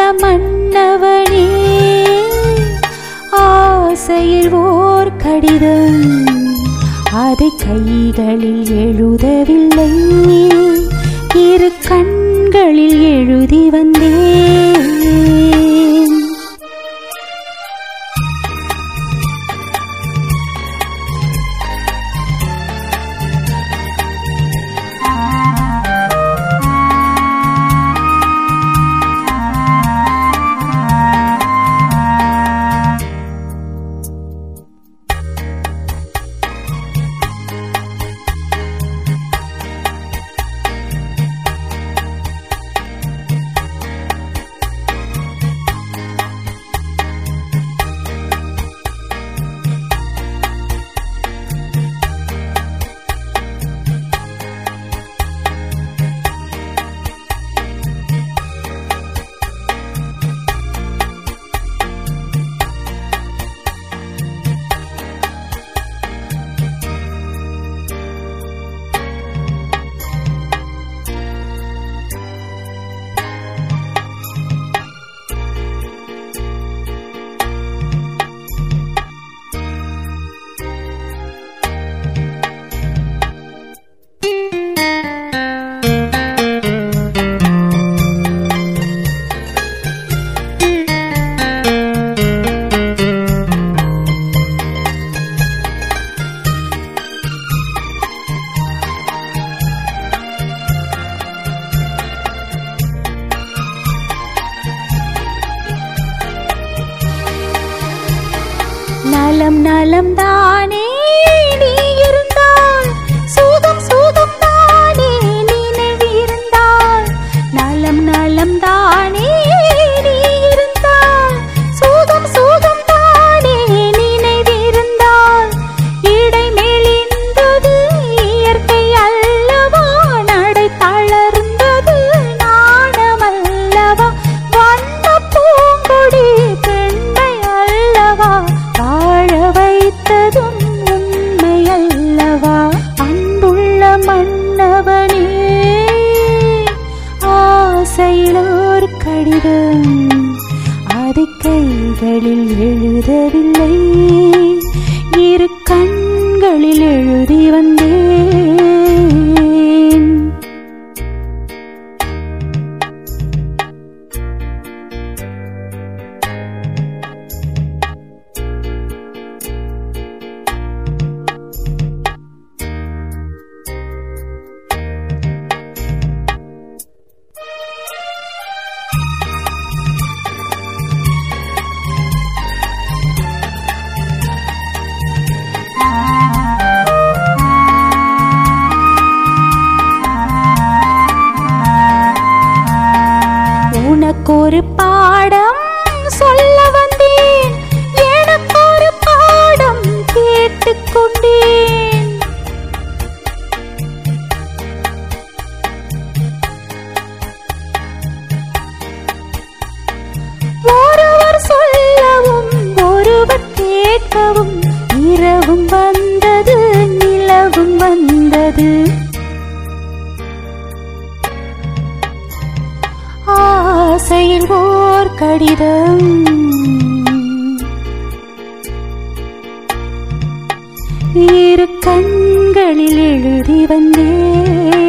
மன்னவனே ஆசையில் ஓர் கடிதம் அதை கைகளில் எழுதவில்லை இரு கண்களில் எழுதி வந்தேன் நலம் நலம் தானே நீ இருந்தால் சூதம் சூதம் தானே நினைவிருந்தால் நலம் நலம் தானே நீ இருந்தால் சூதம் சூதம் தானே நினைவிருந்தால் இடை மெலிந்தது இயற்கை அல்லவா நடை தளர்ந்தது நாணமல்லவா வண்ண பூங்கொடி பெண்மை அல்லவா வாழ வைத்ததும் உண்மை அல்லவா அன்புள்ள மன்னவனே ஆசையிலோர் கடிதம் அதை கைகளில் எழுதவில்லை இரு கண்களில் எழுதி வந்தேன் உனக்கொரு பாடம் சொல்ல வந்தேன் எனக்கொரு பாடம் கேட்டுக்கொண்டேன் ஒருவர் சொல்லவும் ஒருவர் கேட்கவும் இரவும் வந்தது நிலவும் வந்தது ஆசையில் ஓர் கடிதம் இரு கண்களில் எழுதி வந்தேன்